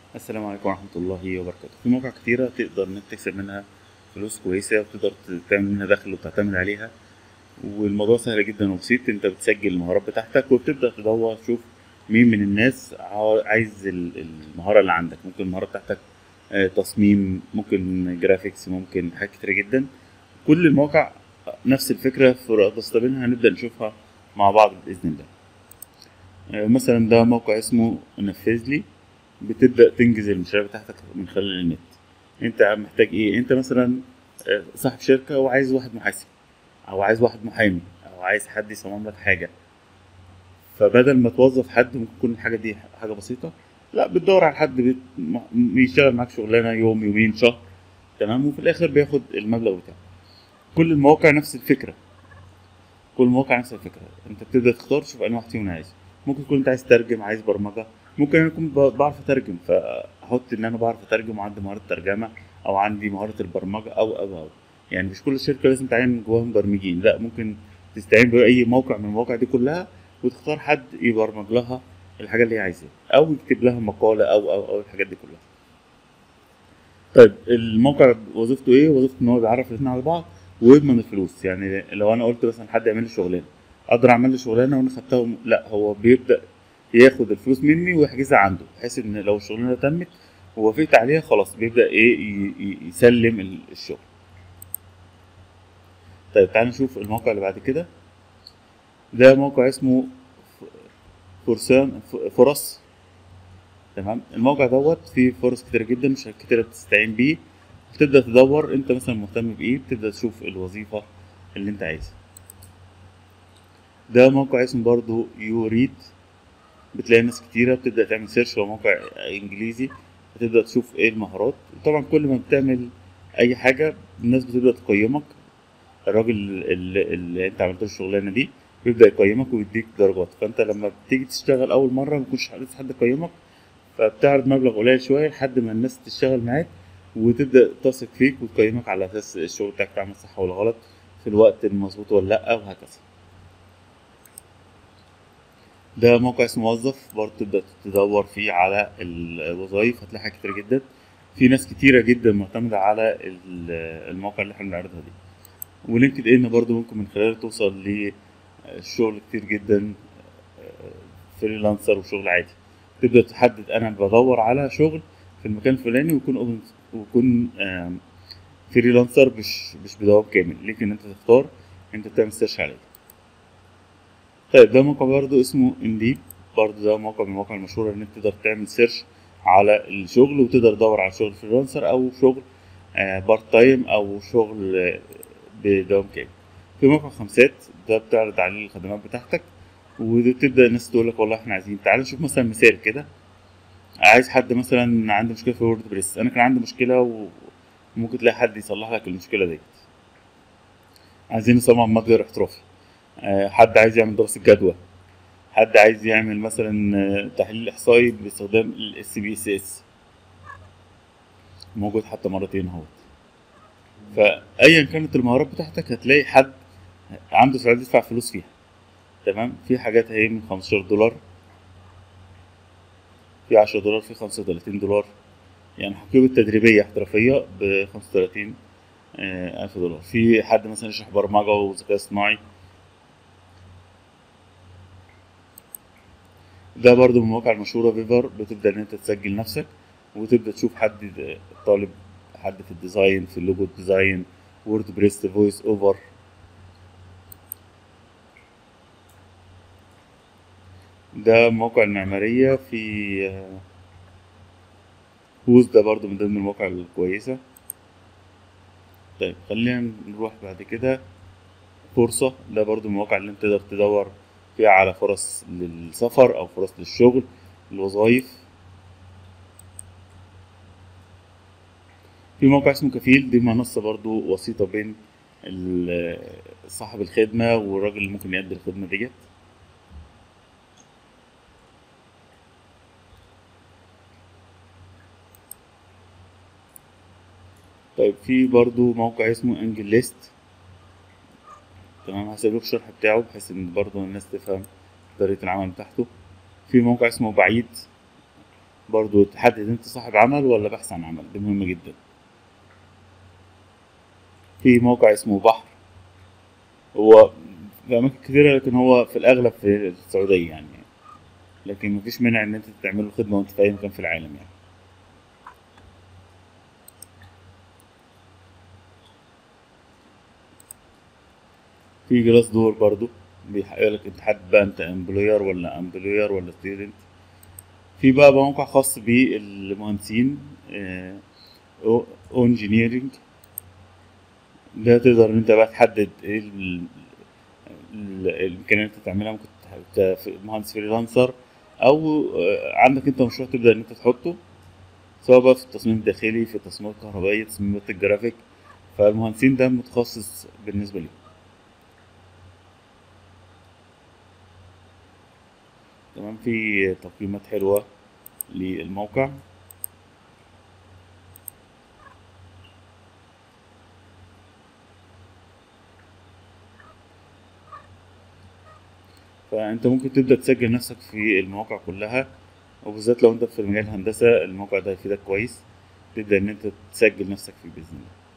السلام عليكم ورحمة الله وبركاته في مواقع كتيرة تقدر انك تكسب منها فلوس كويسة وتقدر تعمل منها دخل وتعتمد عليها والموضوع سهل جدا وبسيط انت بتسجل المهارات بتاعتك وبتبدأ تدور تشوف مين من الناس عا- عايز ال- المهارة اللي عندك ممكن المهارة بتاعتك آه، تصميم ممكن جرافيكس ممكن حاجات كتيرة جدا كل المواقع نفس الفكرة في تستخدمها هنبدأ نشوفها مع بعض بإذن الله آه، مثلا ده موقع اسمه نفذ لي بتبدا تنجز المشاريع بتاعتك من خلال النت انت محتاج ايه انت مثلا آه، صاحب شركه وعايز واحد محاسب او عايز واحد محامي او عايز حد يصمم لك حاجه فبدل ما توظف حد ممكن تكون الحاجه دي حاجه بسيطه لا بتدور على حد بيت- م- بيشتغل معاك شغلانه يوم يومين شهر تمام وفي الاخر بياخد المبلغ بتاعه كل المواقع نفس الفكره كل المواقع نفس الفكره انت بتبدا تختار تشوف انهي واحد فيهم عايز ممكن تكون انت عايز تترجم عايز برمجه ممكن انا اكون ب- بعرف اترجم فاحط ان انا بعرف اترجم وعندي مهاره ترجمه او عندي مهاره البرمجه او او او يعني مش كل شركه لازم تعين جواها مبرمجين لا ممكن تستعين باي موقع من المواقع دي كلها وتختار حد يبرمج لها الحاجه اللي هي عايزاها او يكتب لها مقاله او او او الحاجات دي كلها طيب الموقع وظيفته ايه وظيفته ان هو بيعرف الاثنين على بعض ويضمن الفلوس يعني لو انا قلت مثلا حد يعمل لي شغلانه اقدر اعمل لي شغلانه وانا خدتها وم- لا هو بيبدا ياخد الفلوس مني ويحجزها عنده بحيث ان لو الشغلانه تمت ووافقت عليها خلاص بيبدا ايه ي- ي- يسلم ال- الشغل طيب تعال نشوف الموقع اللي بعد كده ده موقع اسمه ف- فرسان ف- فرص تمام الموقع دوت فيه فرص كتيرة جدا شركات كتيرة بتستعين بيه بتبدأ تدور انت مثلا مهتم بايه بتبدأ تشوف الوظيفة اللي انت عايزها ده موقع اسمه برضو يو ريد بتلاقي ناس كتيرة بتبدأ تعمل سيرش هو موقع انجليزي بتبدأ تشوف ايه المهارات طبعا كل ما بتعمل اي حاجة الناس بتبدأ تقيمك الراجل اللي, اللي انت عملت له الشغلانة دي بيبدأ يقيمك ويديك درجات فانت لما بتيجي تشتغل اول مرة ما يكونش لسه حد يقيمك فبتعرض مبلغ قليل شوية لحد ما الناس تشتغل معاك وتبدأ تثق فيك وتقيمك على أساس الشغل بتاعك عامل صح ولا غلط في الوقت المظبوط ولا لأ وهكذا ده موقع اسمه موظف برضه تبدأ تدور فيه على الوظائف هتلاقي حاجات كتير جدا في ناس كتيرة جدا معتمدة على ال- المواقع اللي احنا بنعرضها دي ولينكد ان برضه ممكن من خلاله توصل لشغل كتير جدا فريلانسر وشغل عادي تبدأ تحدد أنا بدور على شغل في المكان الفلاني ويكون أوبن ويكون آم، فريلانسر مش مش بدوام كامل لكن أنت تختار أنت تعمل سيرش عليه طيب ده موقع برضه اسمه انديد برضه ده موقع من المواقع المشهورة إن أنت تقدر تعمل سيرش على الشغل وتقدر تدور على شغل فريلانسر أو شغل بارت تايم أو شغل آه، بدوام كامل في موقع خمسات ده بتعرض عليه الخدمات بتاعتك وتبدا الناس تقول لك والله احنا عايزين تعال نشوف مثلا مثال كده عايز حد مثلا عنده مشكله في وورد بريس انا كان عندي مشكله وممكن تلاقي حد يصلح لك المشكله دي عايزين نصمم متجر احترافي آه، حد عايز يعمل دراسه جدوى حد عايز يعمل مثلا آه، تحليل احصائي باستخدام الاس بي اس اس موجود حتى مرتين اهو فايا كانت المهارات بتاعتك هتلاقي حد عنده استعداد يدفع فلوس فيها تمام في حاجات اهي من 15 دولار في 10 دولار في 35 دولار يعني حقيبة تدريبية احترافية ب 35 آه، ألف دولار في حد مثلا يشرح برمجة وذكاء اصطناعي ده برضو من المواقع المشهورة فيفر بتبدأ إن أنت تسجل نفسك وتبدأ تشوف حد طالب حد في الديزاين في اللوجو ديزاين وورد بريس فويس اوفر ده موقع المعمارية في آه، هوز ده برضو من ضمن المواقع الكويسة طيب خلينا نروح بعد كده فرصة ده برضو من المواقع اللي انت تقدر تدور فيها على فرص للسفر أو فرص للشغل الوظائف في موقع اسمه كفيل دي منصة برضو وسيطة بين ال- صاحب الخدمة والراجل اللي ممكن يأدي الخدمة ديت طيب في برضو موقع اسمه انجل ليست تمام هسيب لكم الشرح بتاعه بحيث ان برضو الناس تفهم طريقة العمل بتاعته في موقع اسمه بعيد برضو تحدد انت صاحب عمل ولا بحث عن عمل دي مهمة جدا في موقع اسمه بحر هو في أماكن كتيرة لكن هو في الأغلب في السعودية يعني لكن مفيش مانع إن أنت تعمل له خدمة وأنت في أي مكان في العالم يعني في جلاس دور برضو بيحقق لك انت حد بقى انت امبلوير ولا امبلوير ولا ستودنت في بقى موقع خاص بالمهندسين او انجينيرنج ده تقدر ان انت بقى تحدد ايه ال- ال- الامكانيات اللي انت تعملها ممكن ت- ت- مهندس فريلانسر او آه، عندك انت مشروع تبدا ان انت تحطه سواء بقى في التصميم الداخلي في التصميمات الكهربائيه تصميمات الجرافيك فالمهندسين ده متخصص بالنسبه لي تمام في تقييمات حلوه للموقع فانت ممكن تبدا تسجل نفسك في المواقع كلها وبالذات لو انت في مجال الهندسه الموقع ده هيفيدك كويس تبدا ان انت تسجل نفسك فيه باذن الله